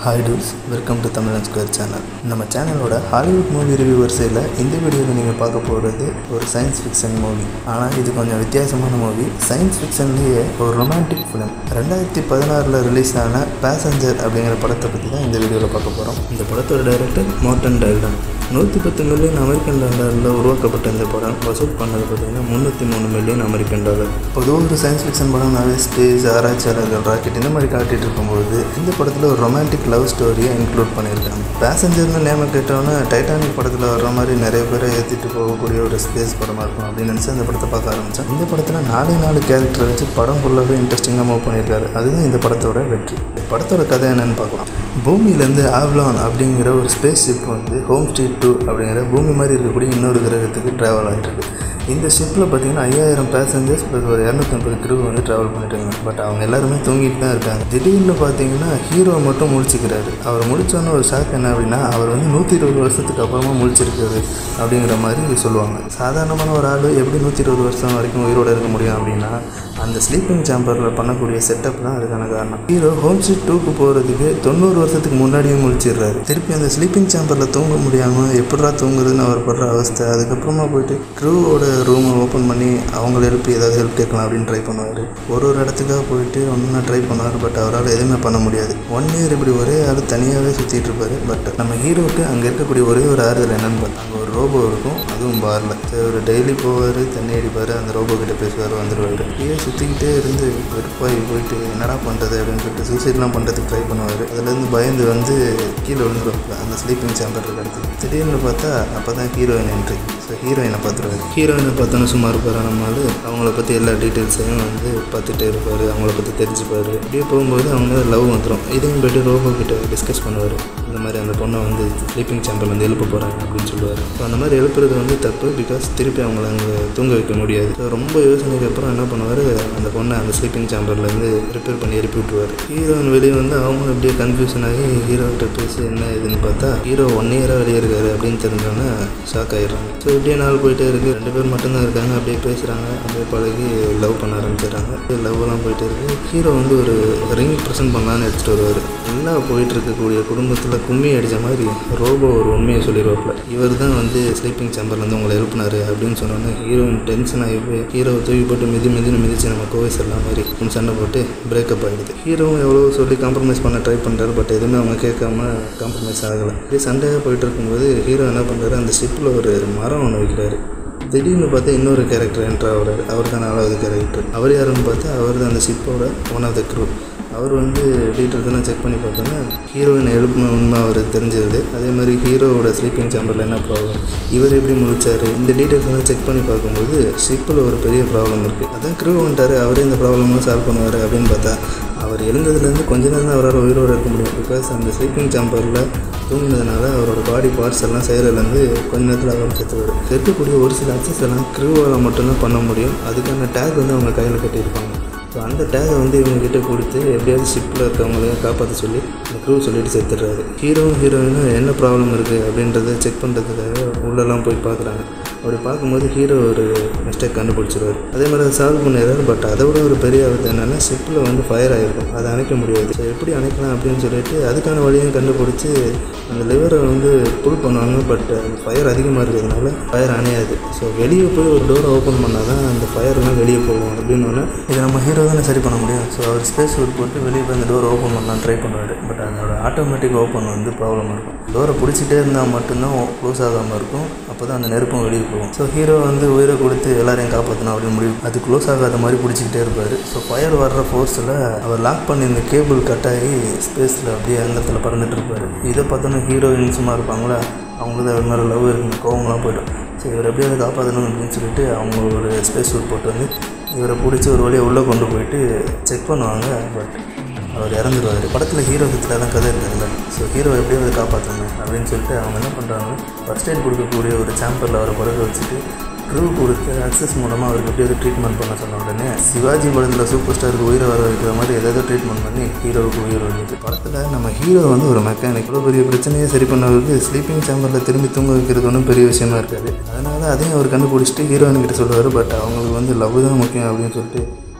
hi dudes welcome to Tamilan square channel நம்ம சேனலோட Hollywood movie review வரிசையில் இந்த வீடியோவில் நீங்கள் பார்க்க போகிறது ஒரு சயின்ஸ் ஃபிக்ஷன் மூவி ஆனால் இது கொஞ்சம் வித்தியாசமான மூவி சயின்ஸ் ஃபிக்ஷன்லேயே ஒரு ரொமான்டிக் ஃபிலிம் ரெண்டாயிரத்தி பதினாறில் ரிலீஸ் ஆன பேசஞ்சர் அப்படிங்கிற படத்தை பற்றி தான் இந்த வீடியோவில் பார்க்க போகிறோம் இந்த படத்தோட டைரக்டர் மார்டன் டைல்டன் நூற்றி பத்து மில்லியன் அமெரிக்கன் டாலரில் உருவாக்கப்பட்ட இந்த படம் வசூல் பண்ணது பார்த்தீங்கன்னா முந்நூற்றி மூணு மில்லியன் அமெரிக்கன் டாலர் பொதுவாக ஒரு சயின்ஸ் ஃபிக்ஷன் படம்னாவே ஸ்பேஸ் ஆராய்ச்சியாளர்கள் ராக்கெட் இந்த மாதிரி காட்டிட்டு இருக்கும்போது இந்த படத்தில் ஒரு ரொமான்டிக் லவ் ஸ்டோரியை இன்க்ளூட் பண்ணியிருக்காங்க பேசஞ்சர்னு நேம கேட்டோன்னே டைட்டானிக் படத்தில் வர்ற மாதிரி நிறைய பேரை ஏற்றிட்டு போகக்கூடிய ஒரு ஸ்பேஸ் படமாக இருக்கும் அப்படின்னு நினச்சி அந்த படத்தை பார்க்க ஆரம்பித்தேன் இந்த படத்தில் நாலே நாலு கேரக்டரை வச்சு படம் ஃபுல்லாகவே இன்ட்ரெஸ்டிங்காக மூவ் பண்ணியிருக்காரு அதுதான் இந்த படத்தோட வெற்றி படத்தோட கதை என்னன்னு பார்க்கலாம் பூமியிலேருந்து ஆவ்லான் அப்படிங்கிற ஒரு ஸ்பேஸ் ஷிப் வந்து ஹோம் ஸ்ட்ரீட் டூ அப்படிங்கிற பூமி மாதிரி இருக்கக்கூடிய இன்னொரு கிரகத்துக்கு ட்ராவல் ஆகிட்டு இருக்கு இந்த ஷிப்பில் பார்த்தீங்கன்னா ஐயாயிரம் பேசஞ்சர்ஸ் ப்ளஸ் ஒரு இரநூத்தம்பது crew வந்து ட்ராவல் பண்ணிட்டாங்க பட் அவங்க எல்லாருமே தூங்கிட்டு தான் இருக்காங்க திடீர்னு பார்த்தீங்கன்னா ஹீரோ மட்டும் முழிச்சுக்கிறாரு அவர் முடிச்சோன்னு ஒரு ஷாக் என்ன அப்படின்னா அவர் வந்து நூற்றி இருபது வருஷத்துக்கு அப்புறமா முழிச்சிருக்காரு அப்படிங்கிற மாதிரி சொல்லுவாங்க சாதாரணமான ஒரு ஆள் எப்படி நூற்றி இருபது வருஷம் வரைக்கும் உயிரோடு இருக்க முடியும் அப்படின்னா அந்த ஸ்லீப்பிங் சேம்பரில் பண்ணக்கூடிய செட்டப் தான் அதுக்கான காரணம் ஹீரோ ஹோம் ஸ்ட்ரீட் டூக்கு போகிறதுக்கு தொண்ணூறு வருஷத்துக்கு முன்னாடியே முழிச்சிடுறாரு திருப்பி அந்த ஸ்லீப்பிங் சேம்பரில் தூங்க முடியாமல் எப்படா தூங்குறதுன்னு அவர் படுற அவஸ்தை அதுக்கப்புறமா போயிட்டு க்ரூவோட ரூமை ஓப்பன் பண்ணி அவங்கள எழுப்பி ஏதாவது ஹெல்ப் கேட்கலாம் அப்படின்னு ட்ரை பண்ணுவார் ஒரு ஒரு இடத்துக்காக போயிட்டு ஒன்றா ட்ரை பண்ணுவார் பட் அவரால் எதுவுமே பண்ண முடியாது ஒன் இயர் இப்படி ஒரே ஆள் தனியாகவே சுற்றிட்டு இருப்பார் பட் நம்ம ஹீரோவுக்கு அங்கே இருக்கக்கூடிய ஒரே ஒரு ஆறுதல் என்னன்னு பார்த்தா அங்கே ஒரு ரோபோ இருக்கும் அதுவும் பாரில் அவர் டெய்லி போவார் தண்ணி அடிப்பார் அந்த ரோபோ கிட்ட பேசுவார் வந்துடுவார் இப்படியே சுற்றிக்கிட்டே இருந்து வெறுப்பாகி போயிட்டு என்னடா பண்ணுறது அப்படின்னு சொல்லிட்டு சூசைட்லாம் பண்ணுறதுக்கு ட்ரை பண்ணுவார் அதுலேருந்து பயந்து வந்து கீழே விழுந்துருவாங்க அந்த ஸ்லீப்பிங் சேம்பர் இருக்க இடத்துல திடீர்னு பார்த்தா அப்போ தான் ஹீரோயின் என்ட்ரி ஸோ ஹீரோயினை பார்த்துருவாரு ஹீரோயினை பார்த்தோன்னு சும்மா இருப்பார் நம்மளால அவங்கள பற்றி எல்லா டீட்டெயில்ஸையும் வந்து பார்த்துட்டே இருப்பார் அவங்கள பற்றி தெரிஞ்சுப்பார் இப்படியே போகும்போது அவங்க லவ் வந்துடும் இதையும் போய்ட்டு ரோபோ கிட்ட டிஸ்கஸ் பண்ணுவார் இந்த மாதிரி அந்த பொண்ணை வந்து ஸ்லீப்பிங் சேம்பரில் வந்து எழுப்ப போகிறாங்க அப்படின்னு சொல்லுவார் ஸோ அந்த மாதிரி எழுப்புறது வந்து தப்பு பிகாஸ் திருப்பி அவங்கள அங்கே தூங்க வைக்க முடியாது ஸோ ரொம்ப யோசனைக்கு அப்புறம் என்ன பண்ணுவார் அந்த பொண்ணை அந்த ஸ்லீப்பிங் சேம்பர்லேருந்து ரிப்பேர் பண்ணி எழுப்பி விட்டுருவார் ஹீரோயின் வெளியே வந்து அவங்களும் அப்படியே கன்ஃபியூஷன் ஆகி ஹீரோகிட்ட பேசி என்ன இதுன்னு பார்த்தா ஹீரோ ஒன் இயராக வெளியே இருக்காரு அப்படின்னு தெரிஞ்சோன்னே ஷாக் ஆயிடுறாங்க ஸோ இப்படியே நாள் போயிட்டே இருக்குது ரெண்டு பேர் மட்டும்தான் இருக்காங்க அப்படியே பேசுகிறாங்க அப்படியே பழகி லவ் பண்ண ஆரம்பிச்சிடுறாங்க லவ்லாம் போயிட்டே இருக்கு ஹீரோ வந்து ஒரு ரிங் ப்ரெசென்ட் பண்ணலான்னு எடுத்துகிட்டு வருவார் நல்லா போயிட்டு இருக்கக்கூடிய குடும்பத்தில் கும்மி அடித்த மாதிரி ரோபோ ஒரு உண்மையை சொல்லிடுவாப்புல இவர் தான் வந்து ஸ்லீப்பிங் சேம்பர்லேருந்து உங்களை எழுப்பினாரு அப்படின்னு சொன்னோன்னே ஹீரோயின் டென்ஷன் ஆகி போய் ஹீரோவை தூக்கி போட்டு மிதி மிதின்னு மிதிச்சு நம்ம கோவை செல்லாம் மாதிரி கொஞ்சம் சண்டை போட்டு பிரேக்கப் ஆகிடுது ஹீரோவும் எவ்வளோ சொல்லி காம்ப்ரமைஸ் பண்ண ட்ரை பண்ணுறாரு பட் எதுவுமே அவங்க கேட்காம காம்ப்ரமைஸ் ஆகலை இதே சண்டையாக போயிட்டு இருக்கும்போது ஹீரோ என்ன பண்ணுறாரு அந்த ஷிப்பில் ஒரு மரம் ஒன்று வைக்கிறாரு திடீர்னு பார்த்தா இன்னொரு கேரக்டர் என்ட்ரு ஆகிறாரு அவர் தான் நாலாவது கேரக்டர் அவர் யாருன்னு பார்த்தா அவர் தான் அந்த ஷிப்போட ஒன் ஆஃப் த க்ரூ அவர் வந்து டீட்டெயில்ஸ் எல்லாம் செக் பண்ணி பார்த்தோன்னா ஹீரோயின் எழுப்பின உண்மை அவர் தெரிஞ்சிருது அதே மாதிரி ஹீரோவோட ஸ்லீப்பிங் சேம்பரில் என்ன ப்ராப்ளம் இவர் எப்படி முடிச்சார் இந்த டீட்டெயில்ஸ் எல்லாம் செக் பண்ணி பார்க்கும்போது ஷிப்பில் ஒரு பெரிய ப்ராப்ளம் இருக்குது அதான் க்ரூ வந்துட்டார் அவரே இந்த ப்ராப்ளம்லாம் சால்வ் பண்ணுவார் அப்படின்னு பார்த்தா அவர் எழுந்ததுலேருந்து கொஞ்ச நேரம் தான் அவரால் உயிரோடு இருக்க முடியும் பிகாஸ் அந்த ஸ்லீப்பிங் சேம்பரில் தூங்கினதுனால அவரோட பாடி பார்ட்ஸ் எல்லாம் செயலிலேருந்து கொஞ்ச நேரத்தில் அவர் செத்துவார் இருக்கக்கூடிய ஒரு சில அக்சஸ் எல்லாம் க்ரூவால் மட்டும்தான் பண்ண முடியும் அதுக்கான டேக் வந்து அவங்க கையில் கட்டியிருப்பாங்க ஸோ அந்த டேகை வந்து இவங்க கிட்ட கொடுத்து எப்படியாவது ஷிப்பில் இருக்கவங்களையும் காப்பாற்ற சொல்லி அந்த க்ரூ சொல்லிட்டு செத்துடுறாரு ஹீரோவும் ஹீரோயினும் என்ன ப்ராப்ளம் இருக்குது அப்படின்றத செக் பண்ணுறதுக்காக உள்ளெல்லாம் போய் பார்க்குறாங்க அப்படி பார்க்கும்போது ஹீரோ ஒரு மிஸ்டேக் கண்டுபிடிச்சிருவார் அதே மாதிரி அதை சால்வ் பண்ணிடுறாரு பட் அதை விட ஒரு பெரிய ஆபத்து என்னென்னா ஷிப்பில் வந்து ஃபயர் ஆகிருக்கும் அதை அணைக்க முடியாது ஸோ எப்படி அணைக்கலாம் அப்படின்னு சொல்லிட்டு அதுக்கான வழியும் கண்டுபிடிச்சி அந்த லிவரை வந்து புல் பண்ணுவாங்க பட் ஃபயர் அதிகமாக இருக்கிறதுனால ஃபயர் அணையாது ஸோ வெளியே போய் ஒரு டோரை ஓப்பன் பண்ணால் தான் அந்த ஃபயர்லாம் வெளியே போகும் அப்படின்னு இதை நம்ம ஹீரோ தானே சரி பண்ண முடியும் ஸோ அவர் ஸ்பேஸ் சூட் போட்டு வெளியே போய் அந்த டோர் ஓப்பன் பண்ணலாம் ட்ரை பண்ணுவார் பட் அதோட ஆட்டோமேட்டிக் ஓப்பன் வந்து ப்ராப்ளம் இருக்கும் டோரை பிடிச்சிட்டே இருந்தால் மட்டும்தான் க்ளோஸ் ஆகாமல் இருக்கும் அப்போ தான் அந்த நெருப்பும் வெளியே போகும் ஸோ ஹீரோ வந்து உயிரை கொடுத்து எல்லாரையும் காப்பாற்றணும் அப்படின்னு முடிவு அது க்ளோஸ் ஆகாத மாதிரி பிடிச்சிக்கிட்டே இருப்பார் ஸோ ஃபயர் வர்ற ஃபோர்ஸில் அவர் லாக் பண்ணியிருந்த கேபிள் கட் ஆகி ஸ்பேஸில் அப்படியே அங்கத்தில் பறந்துட்டு இருப்பார் இதை பார்த்தோன்னா ஹீரோயின் சும்மா இருப்பாங்களா அவங்களுக்கு அவர் மேலே லவ் இருக்குங்க கோவங்களாம் போய்டும் சரி இவர் எப்படியாவது காப்பாற்றணும் அப்படின்னு சொல்லிட்டு அவங்க ஒரு ஸ்பேஸ் சூட் போட்டு வந்து இவரை பிடிச்சி ஒரு வழியை உள்ளே கொண்டு போயிட்டு செக் பண்ணுவாங்க பட் அவர் இறந்துருவார் படத்தில் ஹீரோ வித்தில் தான் கதை இருக்குதுல்ல ஸோ ஹீரோ எப்படியாவது காப்பாற்றணும் அப்படின்னு சொல்லிட்டு அவங்க என்ன பண்ணுறாங்க ஃபஸ்ட் எய்ட் கொடுக்கக்கூடிய ஒரு சாம்பரில் அவரை படுக்க வச்சுட்டு க்ரூ கொடுத்து அக்சஸ் மூலமாக அவருக்கு எப்படியாவது ட்ரீட்மெண்ட் பண்ண சொன்ன உடனே சிவாஜி படத்தில் சூப்பர் ஸ்டாருக்கு உயிரை வர வைக்கிற மாதிரி ஏதாவது ட்ரீட்மெண்ட் பண்ணி ஹீரோவுக்கு உயிர் வந்துச்சு படத்தில் நம்ம ஹீரோ வந்து ஒரு மெக்கானிக் இவ்வளோ பெரிய பிரச்சனையை சரி பண்ணவருக்கு ஸ்லீப்பிங் சேம்பரில் திரும்பி தூங்க வைக்கிறது ஒன்றும் பெரிய விஷயமா இருக்காது அதனால் அதையும் அவர் கண்டுபிடிச்சிட்டு ஹீரோயின் கிட்ட சொல்லுவார் பட் அவங்களுக்கு வந்து லவ் தான் முக்கியம் அப்படின்னு சொல்லிட்டு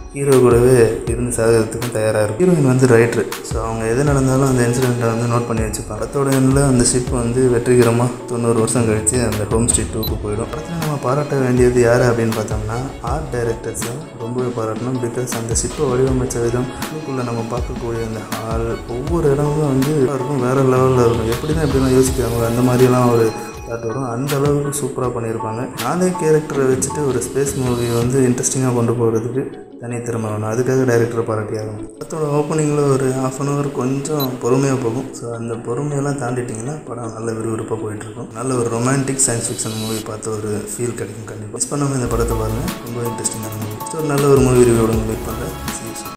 ஹீரோ கூடவே இருந்து சாகிறதுக்கும் தயாராக இருக்கும் ஹீரோயின் வந்து ரைட்ரு ஸோ அவங்க எது நடந்தாலும் அந்த இன்சிடெண்ட்டை வந்து நோட் பண்ணி வச்சுப்பாங்க படத்தோட எண்ணில் அந்த ஷிப் வந்து வெற்றிகரமாக தொண்ணூறு வருஷம் கழித்து அந்த ஹோம் ஸ்ட்ரீட் டூக்கு போயிடும் படத்தில் நம்ம பாராட்ட வேண்டியது யார் அப்படின்னு பார்த்தோம்னா ஆர்ட் டைரக்டர்ஸை ரொம்பவே பாராட்டணும் பிகாஸ் அந்த ஷிப்பை வடிவமைச்ச விதம் உள்ளுக்குள்ளே நம்ம பார்க்கக்கூடிய அந்த ஹால் ஒவ்வொரு இடமும் வந்து இருக்கும் வேறு லெவலில் இருக்கும் எப்படி தான் எப்படிலாம் யோசிக்கிறாங்களோ அந்த மாதிரிலாம் ஒரு தாட் வரும் அந்த அளவுக்கு சூப்பராக பண்ணியிருப்பாங்க நாலே கேரக்டரை வச்சுட்டு ஒரு ஸ்பேஸ் மூவி வந்து இன்ட்ரெஸ்டிங்காக கொண்டு போகிறதுக்கு தனி திறமை வேணும் அதுக்காக டைரக்டரை பாராட்டியாகும் படத்தோட ஓப்பனிங்கில் ஒரு ஆஃப் அன் ஹவர் கொஞ்சம் பொறுமையாக போகும் ஸோ அந்த பொறுமையெல்லாம் தாண்டிட்டிங்கன்னா படம் நல்ல விறுவிறுப்பாக போயிட்டுருக்கும் நல்ல ஒரு ரொமான்டிக் சயின்ஸ் ஃபிக்ஷன் மூவி பார்த்த ஒரு ஃபீல் கிடைக்கும் கண்டிப்பாக மிஸ் பண்ணாமல் இந்த படத்தை பாருங்கள் ரொம்ப இன்ட்ரெஸ்டிங்கான மூவி ஸோ ஒரு நல்ல ஒரு மூவி ரிவ்யூ வெயிட் பண்ணுறேன்